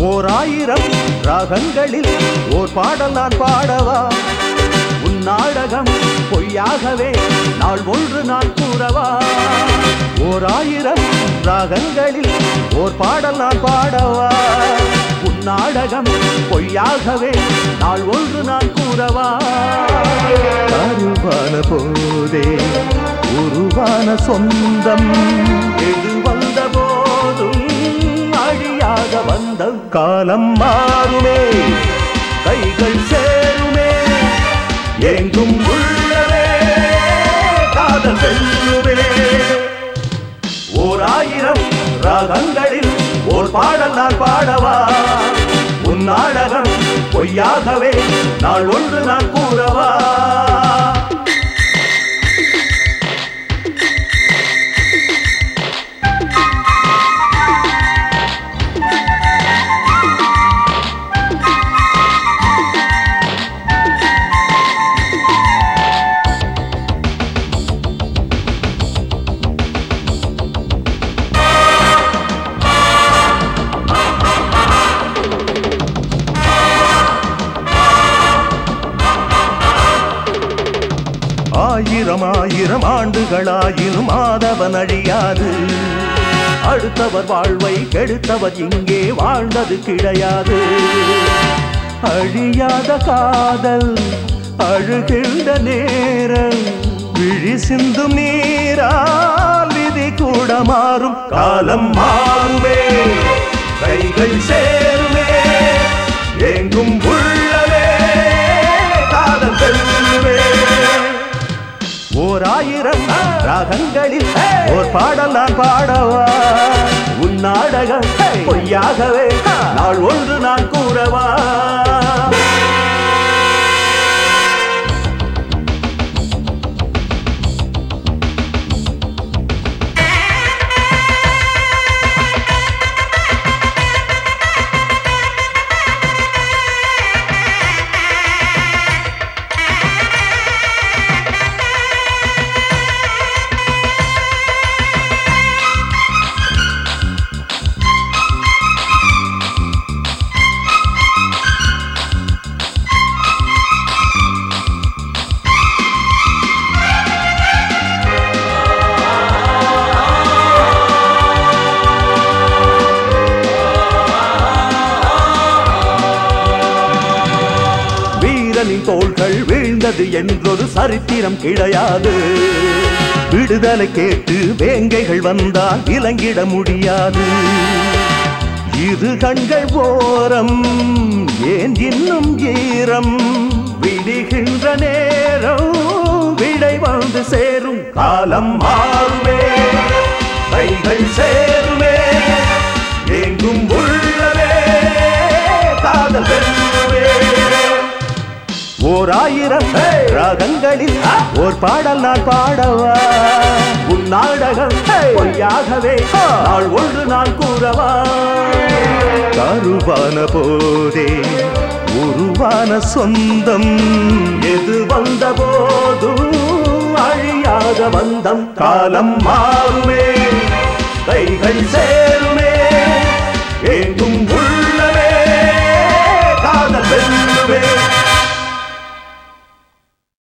ஓர் ஆயிரம் ராகங்களில் ஓர் பாடல் நான் பாடவா உன் நாடகம் பொய்யாகவே நாள் ஒன்று நான் கூறவா ஓர் ஆயிரம் ராகங்களில் ஓர் பாடல் நான் பாடவா உன் நாடகம் பொய்யாகவே நாள் ஒன்று நான் கூறவா கருவான போதே உருவான சொந்தம் எது வந்த போதும் அழியாத வந்தம் காலம் மாறுமே கைகள் சேருமே எங்கும் உள்ளவே காதல் வெல்லுமே ஓர் ஆயிரம் ராகங்களில் ஓர் பாடல் நான் பாடவா உன் நாடகம் பொய்யாகவே நாள் ஒன்று நான் கூறவா ஆயிரம் ஆயிரம் ஆண்டுகளாயினும் ஆதவன் அழியாது அடுத்தவர் வாழ்வை கெடுத்தவர் இங்கே வாழ்ந்தது கிடையாது அழியாத காதல் அழுகின்ற நேரம் விழி சிந்தும் நீரால் விதி கூட மாறும் காலம் மாறுமே கைகள் சேருமே எங்கும் உள்ளவே காதல் வெல்லுமே ஓர் ஆயிரம் ராகங்களில் ஓர் பாடல் நான் பாடவா உன் நாடகம் பொய்யாகவே நாள் ஒன்று நான் கூறவா வீரனின் தோள்கள் வீழ்ந்தது என்றொரு சரித்திரம் கிடையாது விடுதலை கேட்டு வேங்கைகள் வந்தால் விலங்கிட முடியாது இரு கண்கள் ஓரம் ஏன் இன்னும் ஈரம் விடுகின்ற நேரம் விடை வந்து சேரும் காலம் மாறுமே கைகள் சேருமே எங்கும் உள்ளவே காதல் வெல்லுமே ஓர் ஆயிரம் ராகங்களில் ஓர் பாடல் நான் பாடவா உன் நாடகம் பொய்யாகவே நாள் ஒன்று நான் கூறவா கருவான போதே உருவான சொந்தம் எது வந்த போதும் அழியாத வந்தம் காலம் மாறுமே கைகள் சேர்